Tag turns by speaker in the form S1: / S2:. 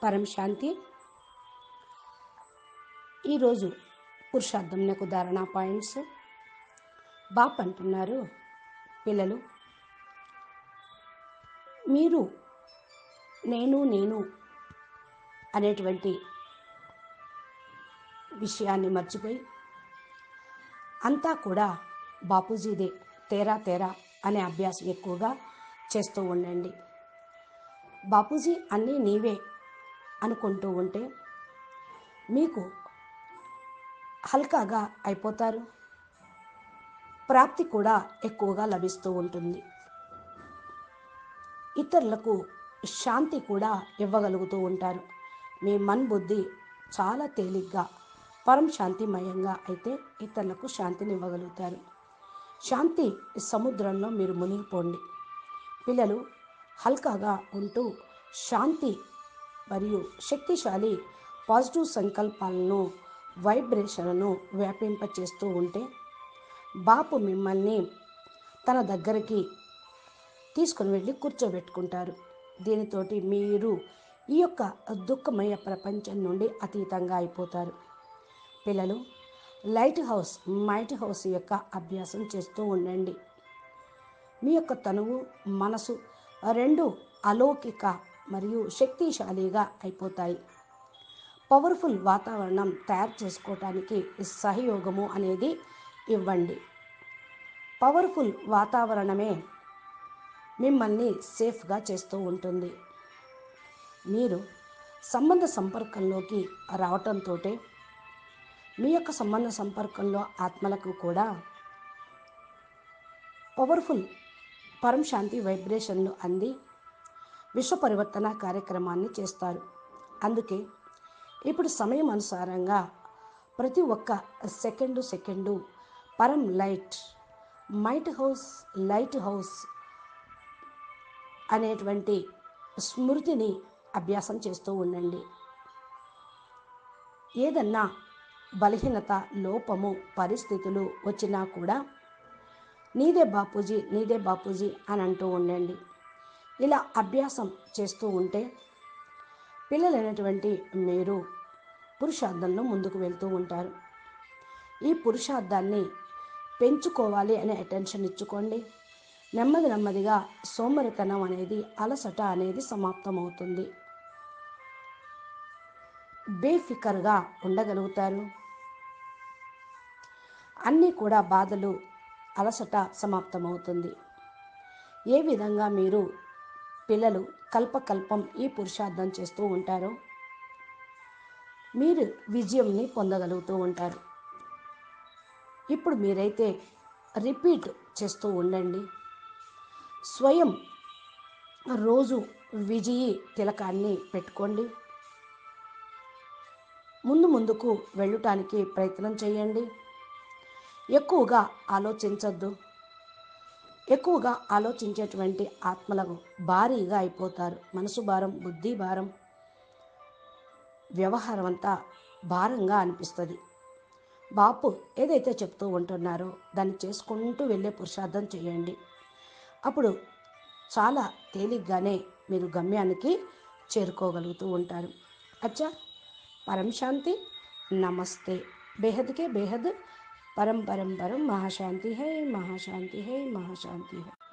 S1: పరం శాంతి ఈరోజు పురుషార్థంకు ధారణ పాయింట్స్ బాప్ అంటున్నారు పిల్లలు మీరు నేను నేను అనేటువంటి విషయాన్ని మర్చిపోయి అంతా కూడా బాపూజీదే తేరా తేరా అనే అభ్యాసం ఎక్కువగా చేస్తూ ఉండండి బాపూజీ అన్నీ నీవే అనుకుంటూ ఉంటే మీకు హల్కాగా అయిపోతారు ప్రాప్తి కూడా ఎక్కువగా లభిస్తూ ఉంటుంది ఇతరులకు శాంతి కూడా ఇవ్వగలుగుతూ ఉంటారు మీ మన్ బుద్ధి చాలా తేలిగ్గా పరం శాంతిమయంగా అయితే ఇతరులకు శాంతిని ఇవ్వగలుగుతారు శాంతి సముద్రంలో మీరు మునిగిపోండి పిల్లలు హల్కాగా ఉంటూ శాంతి మరియు శక్తిశాలి పాజిటివ్ సంకల్పాలను వైబ్రేషన్లను వ్యాపింపచేస్తూ ఉంటే బాపు మిమ్మల్ని తన దగ్గరికి తీసుకుని వెళ్ళి కూర్చోబెట్టుకుంటారు దీనితోటి మీరు ఈ యొక్క దుఃఖమయ ప్రపంచం నుండి అతీతంగా అయిపోతారు పిల్లలు లైట్ హౌస్ మైట్ హౌస్ యొక్క అభ్యాసం చేస్తూ ఉండండి మీ యొక్క తనువు మనసు రెండు అలౌకిక మరియు శక్తిశాలిగా అయిపోతాయి పవర్ఫుల్ వాతావరణం తయారు చేసుకోవటానికి సహయోగము అనేది ఇవ్వండి పవర్ఫుల్ వాతావరణమే మిమ్మల్ని సేఫ్గా చేస్తూ ఉంటుంది మీరు సంబంధ సంపర్కంలోకి రావటంతో మీ యొక్క సంబంధ సంపర్కంలో ఆత్మలకు కూడా పవర్ఫుల్ పరం శాంతి వైబ్రేషన్లు అంది విశ్వ పరివర్తన కార్యక్రమాన్ని చేస్తారు అందుకే ఇప్పుడు సమయం అనుసారంగా ప్రతి ఒక్క సెకండు సెకండు పరం light might house light house అనేటువంటి స్మృతిని అభ్యాసం చేస్తూ ఉండండి ఏదన్నా బలహీనత లోపము పరిస్థితులు వచ్చినా కూడా నీదే బాపూజీ నీదే బాపూజీ అని అంటూ ఉండండి ఇలా అభ్యాసం చేస్తూ ఉంటే పిల్లలైనటువంటి మీరు పురుషార్థంలో ముందుకు వెళ్తూ ఉంటారు ఈ పురుషార్థాన్ని పెంచుకోవాలి అనే అటెన్షన్ ఇచ్చుకోండి నెమ్మది నెమ్మదిగా సోమరితనం అనేది అలసట అనేది సమాప్తమవుతుంది బేఫికర్గా ఉండగలుగుతారు అన్నీ కూడా బాధలు అలసట సమాప్తమవుతుంది ఏ విధంగా మీరు పిల్లలు కల్పకల్పం ఈ పురుషార్థం చేస్తూ ఉంటారో మీరు విజయంని పొందగలుగుతూ ఉంటారు ఇప్పుడు మీరైతే రిపీట్ చేస్తూ ఉండండి స్వయం రోజు విజయి తిలకాన్ని పెట్టుకోండి ముందు ముందుకు వెళ్ళటానికి ప్రయత్నం చేయండి ఎక్కువగా ఆలోచించద్దు ఎక్కువగా ఆలోచించేటువంటి ఆత్మలకు భారీగా అయిపోతారు మనసు భారం బుద్ధి భారం వ్యవహారం అంతా భారంగా అనిపిస్తుంది బాపు ఏదైతే చెప్తూ ఉంటున్నారో దాన్ని చేసుకుంటూ వెళ్ళే పురుషార్థం చేయండి అప్పుడు చాలా తేలిగ్గానే మీరు గమ్యానికి చేరుకోగలుగుతూ ఉంటారు అచ్చా పరం శాంతి నమస్తే బేహద్కే బేహద్ परम परम परम महाशांति है महाशांति है महाशांति है